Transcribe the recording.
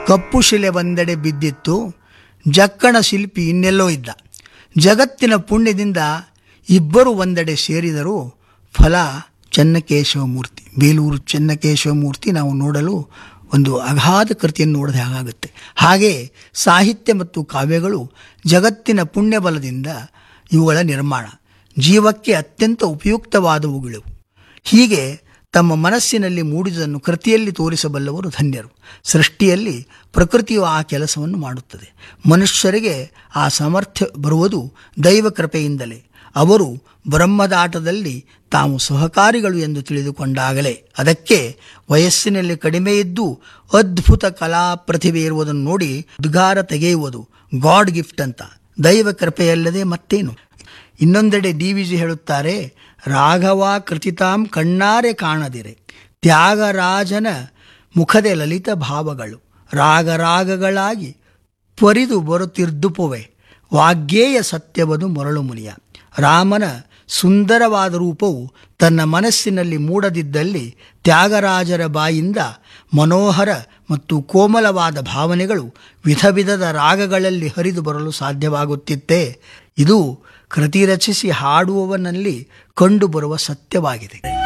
ಕಪ್ಪು ಶಿಲೆ ಒಂದೆಡೆ ಬಿದ್ದಿತ್ತು ಜಕ್ಕಣ ಶಿಲ್ಪಿ ಇನ್ನೆಲ್ಲೋ ಇದ್ದ ಜಗತ್ತಿನ ಪುಣ್ಯದಿಂದ ಇಬ್ಬರು ಒಂದೆಡೆ ಸೇರಿದರು ಫಲ ಚೆನ್ನಕೇಶವ ಮೂರ್ತಿ ಬೇಲೂರು ಚೆನ್ನಕೇಶವ ಮೂರ್ತಿ ನಾವು ನೋಡಲು ಒಂದು ಅಗಾಧ ಕೃತಿಯನ್ನು ನೋಡಿದ ಹಾಗಾಗುತ್ತೆ ಹಾಗೆ ಸಾಹಿತ್ಯ ಮತ್ತು ಕಾವ್ಯಗಳು ಜಗತ್ತಿನ ಪುಣ್ಯಬಲದಿಂದ ಇವುಗಳ ನಿರ್ಮಾಣ ಜೀವಕ್ಕೆ ಅತ್ಯಂತ ಉಪಯುಕ್ತವಾದವುಗಳು ಹೀಗೆ ತಮ್ಮ ಮನಸ್ಸಿನಲ್ಲಿ ಮೂಡಿದನ್ನು ಕೃತಿಯಲ್ಲಿ ತೋರಿಸಬಲ್ಲವರು ಧನ್ಯರು ಸೃಷ್ಟಿಯಲ್ಲಿ ಪ್ರಕೃತಿಯು ಆ ಕೆಲಸವನ್ನು ಮಾಡುತ್ತದೆ ಮನುಷ್ಯರಿಗೆ ಆ ಸಾಮರ್ಥ್ಯ ಬರುವುದು ದೈವ ಕೃಪೆಯಿಂದಲೇ ಅವರು ಬ್ರಹ್ಮದಾಟದಲ್ಲಿ ತಾವು ಸಹಕಾರಿಗಳು ಎಂದು ತಿಳಿದುಕೊಂಡಾಗಲೇ ಅದಕ್ಕೆ ವಯಸ್ಸಿನಲ್ಲಿ ಕಡಿಮೆ ಇದ್ದು ಅದ್ಭುತ ಕಲಾ ಪ್ರತಿಭೆ ಇರುವುದನ್ನು ನೋಡಿ ಉದ್ಗಾರ ತೆಗೆಯುವುದು ಗಾಡ್ ಗಿಫ್ಟ್ ಅಂತ ದೈವ ಕೃಪೆಯಲ್ಲದೆ ಮತ್ತೇನು ಇನ್ನೊಂದೆಡೆ ಡಿ ವಿ ಜಿ ಹೇಳುತ್ತಾರೆ ರಾಘವ ಕೃತಿತಾಂ ಕಣ್ಣಾರೆ ಕಾಣದಿರೆ ತ್ಯಾಗರಾಜನ ಮುಖದೆ ಲಲಿತ ಭಾವಗಳು ರಾಗರಾಗಗಳಾಗಿ ತ್ವರಿದು ಬರುತ್ತಿರ್ದುಪುವೆ ವಾಗ್ಗೇಯ ಸತ್ಯವದು ಮರಳು ಮುನಿಯ ರಾಮನ ಸುಂದರವಾದ ರೂಪವು ತನ್ನ ಮನಸ್ಸಿನಲ್ಲಿ ಮೂಡದಿದ್ದಲ್ಲಿ ತ್ಯಾಗರಾಜರ ಬಾಯಿಂದ ಮನೋಹರ ಮತ್ತು ಕೋಮಲವಾದ ಭಾವನೆಗಳು ವಿಧ ವಿಧದ ರಾಗಗಳಲ್ಲಿ ಹರಿದು ಬರಲು ಸಾಧ್ಯವಾಗುತ್ತಿತ್ತೆ ಇದು ಕೃತಿ ರಚಿಸಿ ಹಾಡುವವನಲ್ಲಿ ಕಂಡುಬರುವ ಸತ್ಯವಾಗಿದೆ